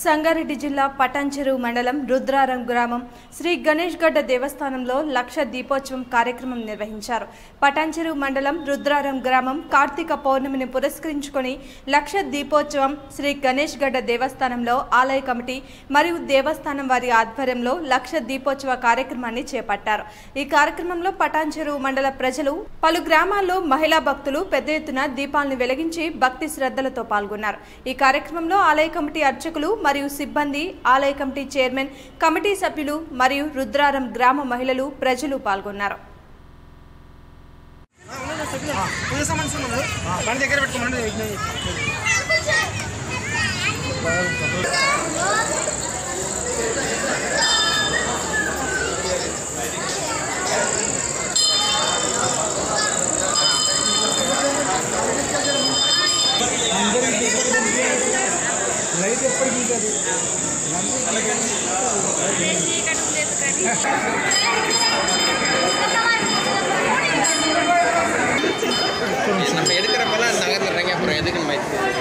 సంగారెడ్డి జిల్లా పటాన్చెరు మండలం రుద్రారం గ్రామం శ్రీ గణేష్ గడ్డ దేవస్థానంలో లక్ష దీపోత్సవం కార్యక్రమం నిర్వహించారు పటాన్చెరు మండలం రుద్రారం గ్రామం కార్తీక పౌర్ణమిని పురస్కరించుకొని లక్ష దీపోత్సవం శ్రీ గణేష్ గడ్డ దేవస్థానంలో ఆలయ కమిటీ మరియు దేవస్థానం వారి ఆధ్వర్యంలో లక్ష దీపోత్సవ కార్యక్రమాన్ని చేపట్టారు ఈ కార్యక్రమంలో పటాన్చెరు మండల ప్రజలు పలు గ్రామాల్లో మహిళా భక్తులు పెద్ద ఎత్తున దీపాలను వెలిగించి భక్తి శ్రద్ధలతో పాల్గొన్నారు ఈ కార్యక్రమంలో ఆలయ కమిటీ అర్చకులు మరియు సిబ్బంది ఆలయ కమిటీ చైర్మన్ కమిటీ సభ్యులు మరియు రుద్రారం గ్రామ మహిళలు ప్రజలు పాల్గొన్నారు పూజ సంబంధించిన ఉన్నాడు మన దగ్గర పెట్టుకోమని విజ్ఞప్తి చేస్తున్నాను. లైట్ ఎప్పటికీ ఉంటుంది நம்ம எடுக்கிறப்பெல்லாம் நகர்ந்துடுறீங்க அப்புறம் எதுக்கு நம்ம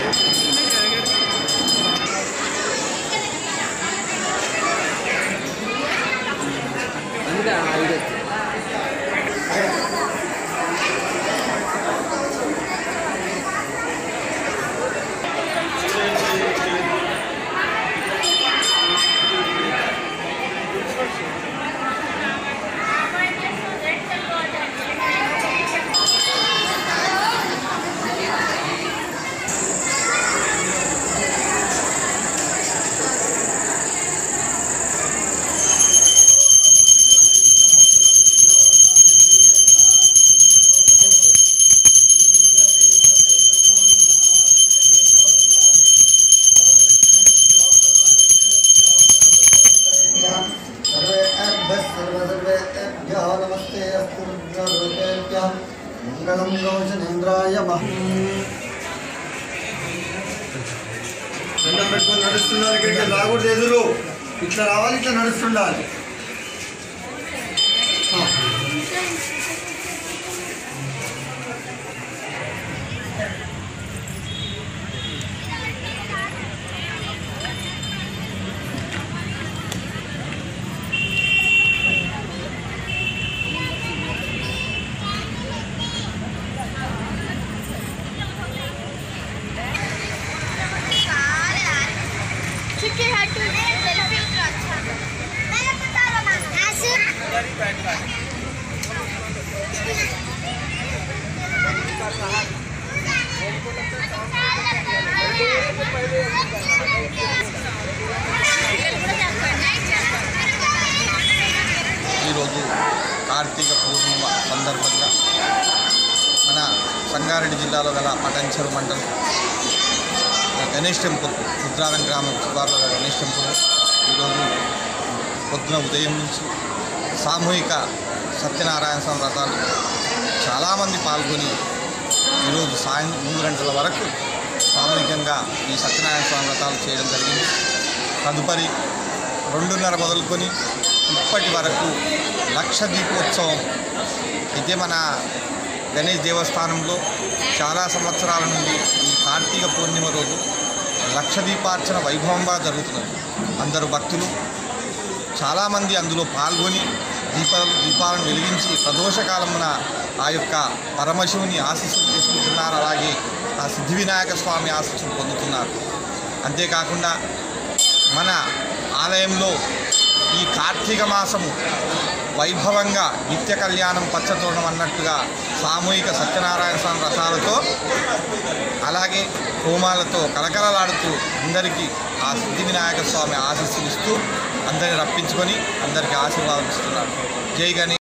सर्वेभ्यः नमस्ते अस्तु रुद्ररूपेभ्यः मङ्गलं रोचनेन्द्राय मह దండం పెట్టుకొని నడుస్తున్నారు ఇక్కడికి రాకూడదు ఎదురు ఇట్లా రావాలి ఇట్లా నడుస్తుండాలి ఆ. चिट्ठी हट सेल्फी उतरा अच्छा मैंने बता रहा ऐसे ఈరోజు కార్తీక పూర్ణిమ సందర్భంగా మన సంగారెడ్డి జిల్లాలో గల పటంచెరు మండలం గణేష్ టెంపుల్ రుద్రారం గ్రామం శివార్లో గల గణేష్ టెంపుల్ ఈరోజు పొద్దున ఉదయం నుంచి సామూహిక సత్యనారాయణ స్వామి వ్రతాలు చాలామంది పాల్గొని ఈరోజు సాయం మూడు గంటల వరకు సామూహికంగా ఈ సత్యనారాయణ స్వామి వ్రతాలు చేయడం జరిగింది తదుపరి రెండున్నర మొదలుకొని ఇప్పటి వరకు లక్ష దీపోత్సవం అయితే మన గణేష్ దేవస్థానంలో చాలా సంవత్సరాల నుండి ఈ కార్తీక పూర్ణిమ రోజు లక్ష దీపార్చన వైభవంగా జరుగుతున్నది అందరు భక్తులు చాలామంది అందులో పాల్గొని దీపాలు దీపాలను వెలిగించి ప్రదోషకాలమున ఆ యొక్క పరమశివుని ఆశీస్సులు తీసుకుంటున్నారు అలాగే ఆ సిద్ధి వినాయక స్వామి ఆశీస్సులు పొందుతున్నారు అంతేకాకుండా మన ఆలయంలో ఈ కార్తీక మాసము వైభవంగా నిత్య కళ్యాణం పచ్చతోరణం అన్నట్టుగా సామూహిక సత్యనారాయణ స్వామి రథాలతో అలాగే హోమాలతో కలకలలాడుతూ అందరికీ ఆ సిద్ధి వినాయక స్వామి ఆశీస్సులు ఇస్తూ అందరిని రప్పించుకొని అందరికీ ఆశీర్వాదం ఇస్తున్నారు జై గణేష్